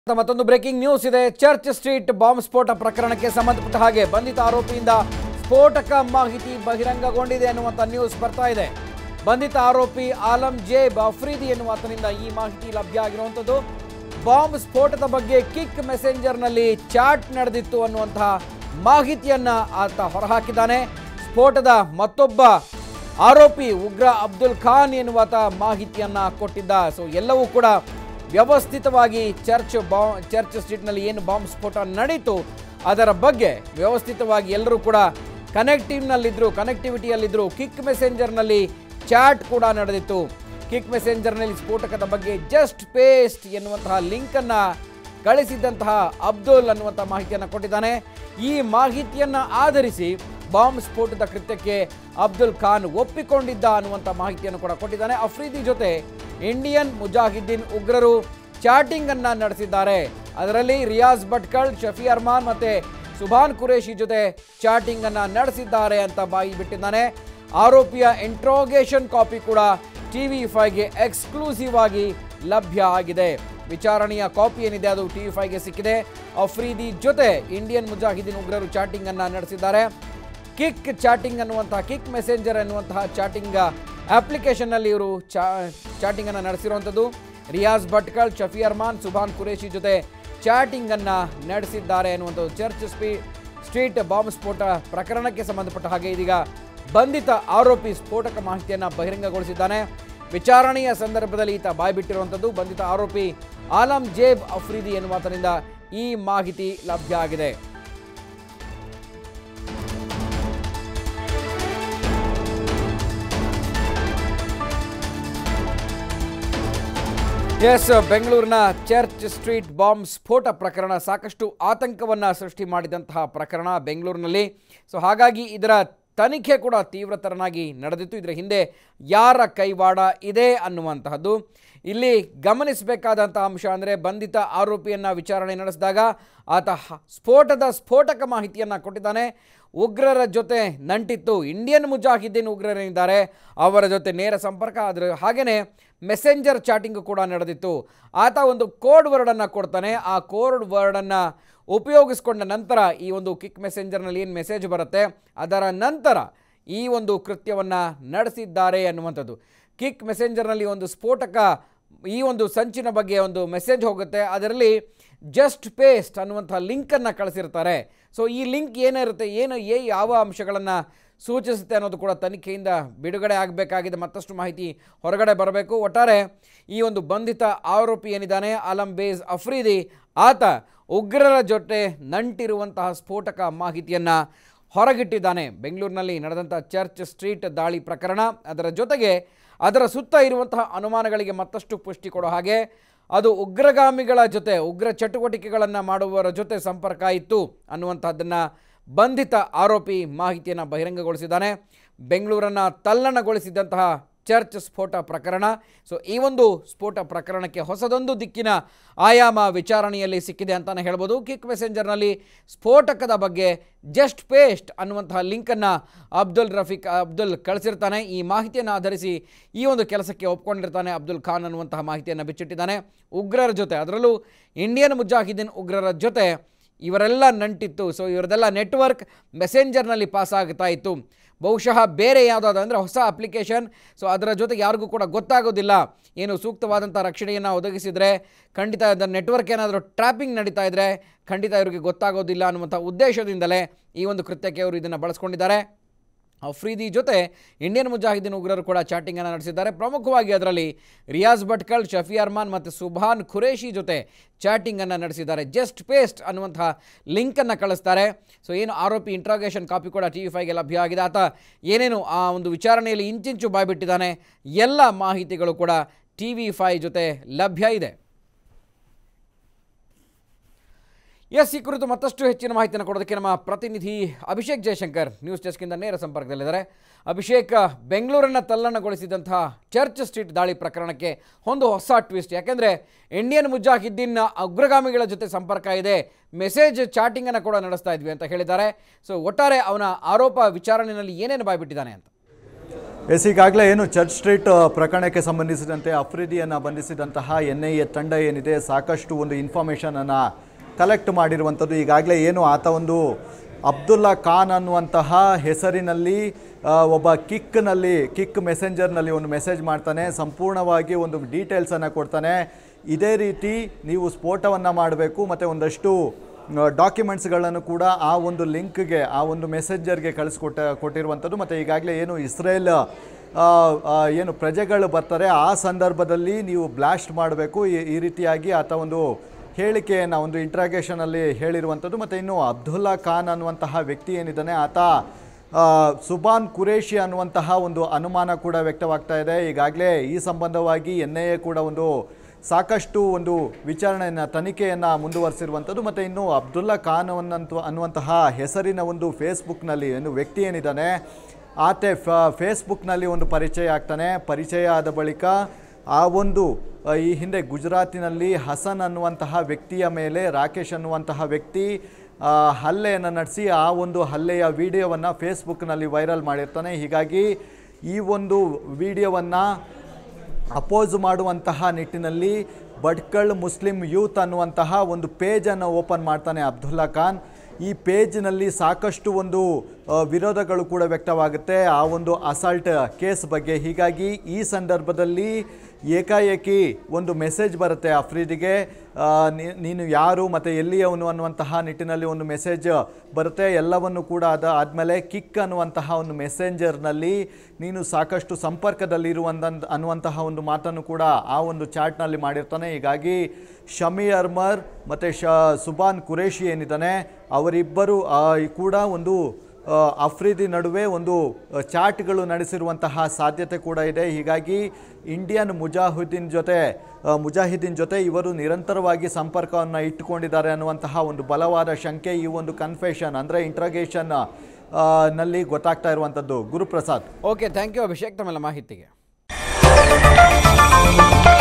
ಮತ್ತೊಂದು breaking news ಇದೆ church street bomb ಸ್ಫೋಟ ಪ್ರಕರಣಕ್ಕೆ ಸಂಬಂಧಪಟ್ಟ ಹಾಗೆ ಬಂಧಿತ ಆರೋಪಿಯಿಂದ ಸ್ಫೋಟಕ ಮಾಹಿತಿ ಬಹಿರಂಗಗೊಂಡಿದೆ ಅನ್ನುವಂಥ ನ್ಯೂಸ್ ಬರ್ತಾ ಇದೆ ಬಂಧಿತ ಆರೋಪಿ ಆಲಂ ಜೇಬ್ ಅಫ್ರೀದಿ ಎನ್ನುವಾತನಿಂದ ಈ ಮಾಹಿತಿ ಲಭ್ಯ ಆಗಿರುವಂಥದ್ದು ಬಾಂಬ್ ಸ್ಫೋಟದ ಬಗ್ಗೆ ಕಿಕ್ ಮೆಸೆಂಜರ್ನಲ್ಲಿ ಚಾಟ್ ನಡೆದಿತ್ತು ಅನ್ನುವಂತಹ ಮಾಹಿತಿಯನ್ನ ಆತ ಹೊರಹಾಕಿದ್ದಾನೆ ಸ್ಫೋಟದ ಮತ್ತೊಬ್ಬ ಆರೋಪಿ ಉಗ್ರ ಅಬ್ದುಲ್ ಖಾನ್ ಎನ್ನುವಾತ ಮಾಹಿತಿಯನ್ನ ಕೊಟ್ಟಿದ್ದ ಸೊ ಎಲ್ಲವೂ ಕೂಡ ವ್ಯವಸ್ಥಿತವಾಗಿ ಚರ್ಚ್ ಬಾ ಚರ್ಚ್ ಸ್ಟ್ರೀಟ್ನಲ್ಲಿ ಏನು ಬಾಂಬ್ ಸ್ಫೋಟ ನಡೀತು ಅದರ ಬಗ್ಗೆ ವ್ಯವಸ್ಥಿತವಾಗಿ ಎಲ್ಲರೂ ಕೂಡ ಕನೆಕ್ಟಿವ್ನಲ್ಲಿದ್ದರು ಕನೆಕ್ಟಿವಿಟಿಯಲ್ಲಿದ್ದರು ಕಿಕ್ ಮೆಸೆಂಜರ್ನಲ್ಲಿ ಚಾಟ್ ಕೂಡ ನಡೆದಿತ್ತು ಕಿಕ್ ಮೆಸೆಂಜರ್ನಲ್ಲಿ ಸ್ಫೋಟಕದ ಬಗ್ಗೆ ಜಸ್ಟ್ ಪೇಸ್ಟ್ ಎನ್ನುವಂತಹ ಲಿಂಕನ್ನು ಕಳಿಸಿದ್ದಂತಹ ಅಬ್ದುಲ್ ಅನ್ನುವಂಥ ಮಾಹಿತಿಯನ್ನು ಕೊಟ್ಟಿದ್ದಾನೆ ಈ ಮಾಹಿತಿಯನ್ನು ಆಧರಿಸಿ ಬಾಂಬ್ ಸ್ಫೋಟದ ಕೃತ್ಯಕ್ಕೆ ಅಬ್ದುಲ್ ಖಾನ್ ಒಪ್ಪಿಕೊಂಡಿದ್ದ ಅನ್ನುವಂಥ ಮಾಹಿತಿಯನ್ನು ಕೂಡ ಕೊಟ್ಟಿದ್ದಾನೆ ಅಫ್ರೀದಿ ಜೊತೆ ಇಂಡಿಯನ್ ಮುಜಾಹಿದ್ದೀನ್ ಉಗ್ರರು ಚಾಟಿಂಗ್ ಅನ್ನ ನಡೆಸಿದ್ದಾರೆ ಅದರಲ್ಲಿ ರಿಯಾಜ್ ಭಟ್ಕಳ್ ಶಫಿ ಅರ್ಮಾನ್ ಮತ್ತೆ ಸುಭಾನ್ ಕುರೇಶಿ ಜೊತೆ ಚಾಟಿಂಗ್ ಅನ್ನ ನಡೆಸಿದ್ದಾರೆ ಅಂತ ಬಾಯಿ ಬಿಟ್ಟಿದ್ದಾನೆ ಆರೋಪಿಯ ಇಂಟ್ರೋಗೇಷನ್ ಕಾಪಿ ಕೂಡ ಟಿವಿ ಫೈವ್ಗೆ ಎಕ್ಸ್ಕ್ಲೂಸಿವ್ ಆಗಿ ಲಭ್ಯ ಆಗಿದೆ ವಿಚಾರಣೆಯ ಕಾಪಿ ಏನಿದೆ ಅದು ಟಿವಿ ಫೈವ್ಗೆ ಸಿಕ್ಕಿದೆ ಅಫ್ರೀದಿ ಜೊತೆ ಇಂಡಿಯನ್ ಮುಜಾಹಿದ್ದೀನ್ ಉಗ್ರರು ಚಾಟಿಂಗ್ ಅನ್ನ ನಡೆಸಿದ್ದಾರೆ ಕಿಕ್ ಚಾಟಿಂಗ್ ಅನ್ನುವಂತಹ ಕಿಕ್ ಮೆಸೆಂಜರ್ ಅನ್ನುವಂತಹ ಚಾಟಿಂಗ್ ಅಪ್ಲಿಕೇಶನ್ನಲ್ಲಿ ಇವರು ಚಾ ಚಾಟಿಂಗ್ ಅನ್ನು ನಡೆಸಿರುವಂಥದ್ದು ರಿಯಾಜ್ ಭಟ್ಕಳ್ ಶಫಿ ಅರ್ಮಾನ್ ಸುಭಾನ್ ಕುರೇಶಿ ಜೊತೆ ಚಾಟಿಂಗ್ ಅನ್ನ ನಡೆಸಿದ್ದಾರೆ ಅನ್ನುವಂಥದ್ದು ಚರ್ಚ್ ಸ್ಪೀ ಸ್ಟ್ರೀಟ್ ಬಾಂಬ್ ಸ್ಫೋಟ ಪ್ರಕರಣಕ್ಕೆ ಸಂಬಂಧಪಟ್ಟ ಹಾಗೆ ಇದೀಗ ಬಂಧಿತ ಆರೋಪಿ ಸ್ಫೋಟಕ ಮಾಹಿತಿಯನ್ನು ಬಹಿರಂಗಗೊಳಿಸಿದ್ದಾನೆ ವಿಚಾರಣೆಯ ಸಂದರ್ಭದಲ್ಲಿ ಈತ ಬಾಯ್ಬಿಟ್ಟಿರುವಂಥದ್ದು ಬಂಧಿತ ಆರೋಪಿ ಆಲಂ ಜೇಬ್ ಅಫ್ರೀದಿ ಎನ್ನುವಾತನಿಂದ ಈ ಮಾಹಿತಿ ಲಭ್ಯ ಆಗಿದೆ ಎಸ್ ಬೆಂಗಳೂರಿನ ಚರ್ಚ್ ಸ್ಟ್ರೀಟ್ ಬಾಂಬ್ ಸ್ಫೋಟ ಪ್ರಕರಣ ಸಾಕಷ್ಟು ಆತಂಕವನ್ನು ಸೃಷ್ಟಿ ಮಾಡಿದಂತಹ ಪ್ರಕರಣ ಬೆಂಗಳೂರಿನಲ್ಲಿ ಸೊ ಹಾಗಾಗಿ ಇದರ ತನಿಖೆ ಕೂಡ ತೀವ್ರತರನಾಗಿ ನಡೆದಿತ್ತು ಇದರ ಹಿಂದೆ ಯಾರ ಕೈವಾಡ ಇದೆ ಅನ್ನುವಂತಹದ್ದು ಇಲ್ಲಿ ಗಮನಿಸಬೇಕಾದಂಥ ಅಂಶ ಅಂದರೆ ಬಂಧಿತ ಆರೋಪಿಯನ್ನು ವಿಚಾರಣೆ ನಡೆಸಿದಾಗ ಆತ ಹ- ಸ್ಫೋಟದ ಸ್ಫೋಟಕ ಮಾಹಿತಿಯನ್ನು ಕೊಟ್ಟಿದ್ದಾನೆ ಉಗ್ರರ ಜೊತೆ ನಂಟಿತ್ತು ಇಂಡಿಯನ್ ಮುಜಾಹಿದ್ದೀನ್ ಉಗ್ರರೇನಿದ್ದಾರೆ ಅವರ ಜೊತೆ ನೇರ ಸಂಪರ್ಕ ಆದರೆ ಹಾಗೆಯೇ ಮೆಸೆಂಜರ್ ಚಾಟಿಂಗ್ ಕೂಡ ನಡೆದಿತ್ತು ಆತ ಒಂದು ಕೋಡ್ ವರ್ಡನ್ನು ಕೊಡ್ತಾನೆ ಆ ಕೋಡ್ ವರ್ಡನ್ನು ಉಪಯೋಗಿಸ್ಕೊಂಡ ನಂತರ ಈ ಒಂದು ಕಿಕ್ ಮೆಸೆಂಜರ್ನಲ್ಲಿ ಏನು ಮೆಸೇಜ್ ಬರುತ್ತೆ ಅದರ ನಂತರ ಈ ಒಂದು ಕೃತ್ಯವನ್ನು ನಡೆಸಿದ್ದಾರೆ ಅನ್ನುವಂಥದ್ದು ಕಿಕ್ ಮೆಸೆಂಜರ್ನಲ್ಲಿ ಒಂದು ಸ್ಫೋಟಕ ಈ ಒಂದು ಸಂಚಿನ ಬಗ್ಗೆ ಒಂದು ಮೆಸೇಜ್ ಹೋಗುತ್ತೆ ಅದರಲ್ಲಿ ಜಸ್ಟ್ ಪೇಸ್ಟ್ ಅನ್ನುವಂಥ ಲಿಂಕನ್ನು ಕಳಿಸಿರ್ತಾರೆ ಸೊ ಈ ಲಿಂಕ್ ಏನಿರುತ್ತೆ ಏನು ಏ ಯಾವ ಅಂಶಗಳನ್ನು ಸೂಚಿಸುತ್ತೆ ಅನ್ನೋದು ಕೂಡ ತನಿಖೆಯಿಂದ ಬಿಡುಗಡೆ ಆಗಬೇಕಾಗಿದೆ ಮತ್ತಷ್ಟು ಮಾಹಿತಿ ಹೊರಗಡೆ ಬರಬೇಕು ಒಟ್ಟಾರೆ ಈ ಒಂದು ಬಂಧಿತ ಆರೋಪಿ ಏನಿದ್ದಾನೆ ಆಲಂ ಬೇಜ್ ಅಫ್ರೀದಿ ಆತ ಉಗ್ರರ ಜೊತೆ ನಂಟಿರುವಂತಹ ಸ್ಫೋಟಕ ಮಾಹಿತಿಯನ್ನು ಹೊರಗಿಟ್ಟಿದ್ದಾನೆ ಬೆಂಗಳೂರಿನಲ್ಲಿ ನಡೆದಂಥ ಚರ್ಚ್ ಸ್ಟ್ರೀಟ್ ದಾಳಿ ಪ್ರಕರಣ ಅದರ ಜೊತೆಗೆ ಅದರ ಸುತ್ತ ಇರುವಂತಹ ಅನುಮಾನಗಳಿಗೆ ಮತ್ತಷ್ಟು ಪುಷ್ಟಿ ಕೊಡೋ ಹಾಗೆ ಅದು ಉಗ್ರಗಾಮಿಗಳ ಜೊತೆ ಉಗ್ರ ಚಟುವಟಿಕೆಗಳನ್ನು ಮಾಡುವವರ ಜೊತೆ ಸಂಪರ್ಕ ಇತ್ತು ಅನ್ನುವಂಥದ್ದನ್ನು ಬಂಧಿತ ಆರೋಪಿ ಮಾಹಿತಿಯನ್ನು ಬಹಿರಂಗಗೊಳಿಸಿದ್ದಾನೆ ಬೆಂಗಳೂರನ್ನು ತಲ್ಲಣಗೊಳಿಸಿದಂತಹ ಚರ್ಚ್ ಸ್ಫೋಟ ಪ್ರಕರಣ ಸೊ ಈ ಒಂದು ಸ್ಫೋಟ ಪ್ರಕರಣಕ್ಕೆ ಹೊಸದೊಂದು ದಿಕ್ಕಿನ ಆಯಾಮ ವಿಚಾರಣೆಯಲ್ಲಿ ಸಿಕ್ಕಿದೆ ಅಂತಲೇ ಹೇಳ್ಬೋದು ಕಿಕ್ ಮೆಸೆಂಜರ್ನಲ್ಲಿ ಸ್ಫೋಟಕದ ಬಗ್ಗೆ ಜಸ್ಟ್ ಪೇಸ್ಟ್ ಅನ್ನುವಂತಹ ಲಿಂಕನ್ನು ಅಬ್ದುಲ್ ರಫೀಕ್ ಅಬ್ದುಲ್ ಕಳಿಸಿರ್ತಾನೆ ಈ ಮಾಹಿತಿಯನ್ನು ಆಧರಿಸಿ ಈ ಒಂದು ಕೆಲಸಕ್ಕೆ ಒಪ್ಕೊಂಡಿರ್ತಾನೆ ಅಬ್ದುಲ್ ಖಾನ್ ಅನ್ನುವಂತಹ ಮಾಹಿತಿಯನ್ನು ಬಿಚ್ಚಿಟ್ಟಿದ್ದಾನೆ ಉಗ್ರರ ಜೊತೆ ಅದರಲ್ಲೂ ಇಂಡಿಯನ್ ಮುಜಾಹಿದ್ದೀನ್ ಉಗ್ರರ ಜೊತೆ ಇವರೆಲ್ಲ ನಂಟಿತ್ತು ಸೊ ಇವರದೆಲ್ಲ ನೆಟ್ವರ್ಕ್ ಮೆಸೆಂಜರ್ನಲ್ಲಿ ಪಾಸ್ ಆಗ್ತಾ ಇತ್ತು ಬಹುಶಃ ಬೇರೆ ಯಾವುದಾದ್ರು ಅಂದರೆ ಹೊಸ ಅಪ್ಲಿಕೇಶನ್ ಸೊ ಅದರ ಜೊತೆಗೆ ಯಾರಿಗೂ ಕೂಡ ಗೊತ್ತಾಗೋದಿಲ್ಲ ಏನು ಸೂಕ್ತವಾದಂಥ ರಕ್ಷಣೆಯನ್ನು ಒದಗಿಸಿದರೆ ಖಂಡಿತ ಅದರ ನೆಟ್ವರ್ಕ್ ಏನಾದರೂ ಟ್ರ್ಯಾಪಿಂಗ್ ನಡೀತಾ ಇದ್ದರೆ ಖಂಡಿತ ಇವರಿಗೆ ಗೊತ್ತಾಗೋದಿಲ್ಲ ಅನ್ನುವಂಥ ಉದ್ದೇಶದಿಂದಲೇ ಈ ಒಂದು ಕೃತ್ಯಕ್ಕೆ ಅವರು ಇದನ್ನು ಬಳಸ್ಕೊಂಡಿದ್ದಾರೆ ಅಫ್ರೀದಿ ಜೊತೆ ಇಂಡಿಯನ್ ಮುಜಾಹಿದ್ದೀನ್ ಉಗ್ರರು ಕೂಡ ಚಾಟಿಂಗನ್ನು ನಡೆಸಿದ್ದಾರೆ ಪ್ರಮುಖವಾಗಿ ಅದರಲ್ಲಿ ರಿಯಾಜ್ ಭಟ್ಕಳ್ ಶಫಿ ಅರ್ಮಾನ್ ಮತ್ತು ಸುಭಾನ್ ಖುರೇಶಿ ಜೊತೆ ಚಾಟಿಂಗನ್ನು ನಡೆಸಿದ್ದಾರೆ ಜಸ್ಟ್ ಪೇಸ್ಟ್ ಅನ್ನುವಂತಹ ಲಿಂಕನ್ನು ಕಳಿಸ್ತಾರೆ ಸೊ ಏನು ಆರೋಪಿ ಇಂಟ್ರಾಗೇಷನ್ ಕಾಪಿ ಕೂಡ ಟಿ ವಿ ಫೈಗೆ ಲಭ್ಯ ಆಗಿದೆ ಆತ ಏನೇನು ಆ ಒಂದು ವಿಚಾರಣೆಯಲ್ಲಿ ಇಂಚಿಂಚು ಬಾಯ್ಬಿಟ್ಟಿದ್ದಾನೆ ಎಲ್ಲ ಮಾಹಿತಿಗಳು ಕೂಡ ಟಿ ವಿ ಫೈ ಜೊತೆ ಲಭ್ಯ ಇದೆ ಎಸ್ ಈ ಕುರಿತು ಮತ್ತಷ್ಟು ಹೆಚ್ಚಿನ ಮಾಹಿತಿಯನ್ನು ಕೊಡೋದಕ್ಕೆ ನಮ್ಮ ಪ್ರತಿನಿಧಿ ಅಭಿಷೇಕ್ ಜಯಶಂಕರ್ ನ್ಯೂಸ್ ಡೆಸ್ಕಿಂದ ನೇರ ಸಂಪರ್ಕದಲ್ಲಿದ್ದಾರೆ ಅಭಿಷೇಕ್ ಬೆಂಗಳೂರನ್ನು ತಲ್ಲಣಗೊಳಿಸಿದಂತಹ ಚರ್ಚ್ ಸ್ಟ್ರೀಟ್ ದಾಳಿ ಪ್ರಕರಣಕ್ಕೆ ಒಂದು ಹೊಸ ಟ್ವಿಸ್ಟ್ ಯಾಕೆಂದರೆ ಇಂಡಿಯನ್ ಮುಜಾಹಿದ್ದೀನ್ ಉಗ್ರಗಾಮಿಗಳ ಜೊತೆ ಸಂಪರ್ಕ ಇದೆ ಮೆಸೇಜ್ ಚಾಟಿಂಗನ್ನು ಕೂಡ ನಡೆಸ್ತಾ ಇದ್ವಿ ಅಂತ ಹೇಳಿದ್ದಾರೆ ಸೊ ಒಟ್ಟಾರೆ ಅವನ ಆರೋಪ ವಿಚಾರಣೆಯಲ್ಲಿ ಏನೇನು ಬಾಯ್ಬಿಟ್ಟಿದ್ದಾನೆ ಅಂತ ಎಸ್ ಈಗಾಗಲೇ ಏನು ಚರ್ಚ್ ಸ್ಟ್ರೀಟ್ ಆ, ಪ್ರಕರಣಕ್ಕೆ ಸಂಬಂಧಿಸಿದಂತೆ ಅಫ್ರಿದಿಯನ್ನು ಬಂಧಿಸಿದಂತಹ ಎನ್ ಐ ಎ ತಂಡ ಏನಿದೆ ಸಾಕಷ್ಟು ಒಂದು ಇನ್ಫಾರ್ಮೇಷನನ್ನು ಕಲೆಕ್ಟ್ ಮಾಡಿರುವಂಥದ್ದು ಈಗಾಗಲೇ ಏನು ಆತ ಒಂದು ಅಬ್ದುಲ್ಲಾ ಖಾನ್ ಅನ್ನುವಂತಹ ಹೆಸರಿನಲ್ಲಿ ಆ, ಒಬ್ಬ ಕಿಕ್ನಲ್ಲಿ ಕಿಕ್ ಮೆಸೆಂಜರ್ನಲ್ಲಿ ಒಂದು ಮೆಸೇಜ್ ಮಾಡ್ತಾನೆ ಸಂಪೂರ್ಣವಾಗಿ ಒಂದು ಡೀಟೇಲ್ಸನ್ನು ಕೊಡ್ತಾನೆ ಇದೇ ರೀತಿ ನೀವು ಸ್ಫೋಟವನ್ನು ಮಾಡಬೇಕು ಮತ್ತು ಒಂದಷ್ಟು ಡಾಕ್ಯುಮೆಂಟ್ಸ್ಗಳನ್ನು ಕೂಡ ಆ ಒಂದು ಲಿಂಕ್ಗೆ ಆ ಒಂದು ಮೆಸೆಂಜರ್ಗೆ ಕಳಿಸ್ಕೊಟ್ಟ ಕೊಟ್ಟಿರುವಂಥದ್ದು ಮತ್ತು ಈಗಾಗಲೇ ಏನು ಇಸ್ರೇಲ್ ಆ, ಆ, ಏನು ಪ್ರಜೆಗಳು ಬರ್ತಾರೆ ಆ ಸಂದರ್ಭದಲ್ಲಿ ನೀವು ಬ್ಲಾಸ್ಟ್ ಮಾಡಬೇಕು ಈ ಈ ರೀತಿಯಾಗಿ ಆತ ಒಂದು ಹೇಳಿಕೆಯನ್ನು ಒಂದು ಇಂಟ್ರಾಗೇಷನಲ್ಲಿ ಹೇಳಿರುವಂಥದ್ದು ಮತ್ತು ಇನ್ನು ಅಬ್ದುಲ್ಲಾ ಖಾನ್ ಅನ್ನುವಂತಹ ವ್ಯಕ್ತಿ ಏನಿದ್ದಾನೆ ಆತ ಆ, ಸುಬಾನ್ ಕುರೇಶಿ ಅನ್ನುವಂತಹ ಒಂದು ಅನುಮಾನ ಕೂಡ ವ್ಯಕ್ತವಾಗ್ತಾ ಇದೆ ಈಗಾಗಲೇ ಈ ಸಂಬಂಧವಾಗಿ ಎನ್ ಐ ಎ ಕೂಡ ಒಂದು ಸಾಕಷ್ಟು ಒಂದು ವಿಚಾರಣೆಯನ್ನು ತನಿಖೆಯನ್ನು ಮುಂದುವರಿಸಿರುವಂಥದ್ದು ಮತ್ತು ಇನ್ನು ಅಬ್ದುಲ್ಲಾ ಖಾನ್ ಅನ್ನಂತ ಅನ್ನುವಂತಹ ಹೆಸರಿನ ಒಂದು ಫೇಸ್ಬುಕ್ನಲ್ಲಿ ಏನು ವ್ಯಕ್ತಿ ಏನಿದ್ದಾನೆ ಆತ ಫೇಸ್ಬುಕ್ನಲ್ಲಿ ಒಂದು ಪರಿಚಯ ಆಗ್ತಾನೆ ಪರಿಚಯ ಆದ ಬಳಿಕ ಆ ಒಂದು ಆ, ಈ ಹಿಂದೆ ಗುಜರಾತಿನಲ್ಲಿ ಹಸನ್ ಅನ್ನುವಂತಹ ವ್ಯಕ್ತಿಯ ಮೇಲೆ ರಾಕೇಶ್ ಅನ್ನುವಂತಹ ವ್ಯಕ್ತಿ ಆ, ಹಲ್ಲೆಯನ್ನು ನಡೆಸಿ ಆ ಒಂದು ಹಲ್ಲೆಯ ವಿಡಿಯೋವನ್ನು ಫೇಸ್ಬುಕ್ನಲ್ಲಿ ವೈರಲ್ ಮಾಡಿರ್ತಾನೆ ಹೀಗಾಗಿ ಈ ಒಂದು ವಿಡಿಯೋವನ್ನು ಅಪೋಸ್ ಮಾಡುವಂತಹ ನಿಟ್ಟಿನಲ್ಲಿ ಭಟ್ಕಳ್ ಮುಸ್ಲಿಂ ಯೂತ್ ಅನ್ನುವಂತಹ ಒಂದು ಪೇಜನ್ನು ಓಪನ್ ಮಾಡ್ತಾನೆ ಅಬ್ದುಲ್ಲಾ ಖಾನ್ ಈ ಪೇಜ್ನಲ್ಲಿ ಸಾಕಷ್ಟು ಒಂದು ಆ, ವಿರೋಧಗಳು ಕೂಡ ವ್ಯಕ್ತವಾಗುತ್ತೆ ಆ ಒಂದು ಅಸಾಲ್ಟ್ ಕೇಸ್ ಬಗ್ಗೆ ಹೀಗಾಗಿ ಈ ಸಂದರ್ಭದಲ್ಲಿ ಏಕಾಏಕಿ ಒಂದು ಮೆಸೇಜ್ ಬರುತ್ತೆ ಅಫ್ರೀದಿಗೆ ಆ, ನೀ- ನೀನು ಯಾರು ಮತ್ತು ಎಲ್ಲಿಯವನು ಅನ್ನುವಂತಹ ನಿಟ್ಟಿನಲ್ಲಿ ಒಂದು ಮೆಸೇಜ್ ಬರುತ್ತೆ ಎಲ್ಲವನ್ನು ಕೂಡ ಅದ ಆದಮೇಲೆ ಕಿಕ್ ಅನ್ನುವಂತಹ ಒಂದು ಮೆಸೆಂಜರ್ನಲ್ಲಿ ನೀನು ಸಾಕಷ್ಟು ಸಂಪರ್ಕದಲ್ಲಿರುವಂತ ಅನ್ನುವಂತಹ ಒಂದು ಮಾತನ್ನು ಕೂಡ ಆ ಒಂದು ಚಾಟ್ನಲ್ಲಿ ಮಾಡಿರ್ತಾನೆ ಹೀಗಾಗಿ ಶಮಿ ಅರ್ಮರ್ ಮತ್ತು ಶ ಸುಬಾನ್ ಕುರೇಶಿ ಏನಿದ್ದಾನೆ ಅವರಿಬ್ಬರು ಆ, ಕೂಡ ಒಂದು ಆ, ಅಫ್ರಿದಿ ನಡುವೆ ಒಂದು ಆ, ಚಾಟ್ಗಳು ನಡೆಸಿರುವಂತಹ ಸಾಧ್ಯತೆ ಕೂಡ ಇದೆ ಹೀಗಾಗಿ ಇಂಡಿಯನ್ ಮುಜಾಹಿದ್ದೀನ್ ಜೊತೆ ಆ, ಮುಜಾಹಿದ್ದೀನ್ ಜೊತೆ ಇವರು ನಿರಂತರವಾಗಿ ಸಂಪರ್ಕವನ್ನು ಇಟ್ಟುಕೊಂಡಿದ್ದಾರೆ ಅನ್ನುವಂತಹ ಒಂದು ಬಲವಾದ ಶಂಕೆ ಈ ಒಂದು ಕನ್ಫೆಷನ್ ಅಂದರೆ ಇಂಟ್ರಗೇಷನ್ ನಲ್ಲಿ ಗೊತ್ತಾಗ್ತಾ ಇರುವಂಥದ್ದು Guruprasad okay thank you Abhishek ತಮ್ಮೆಲ್ಲ ಮಾಹಿತಿಗೆ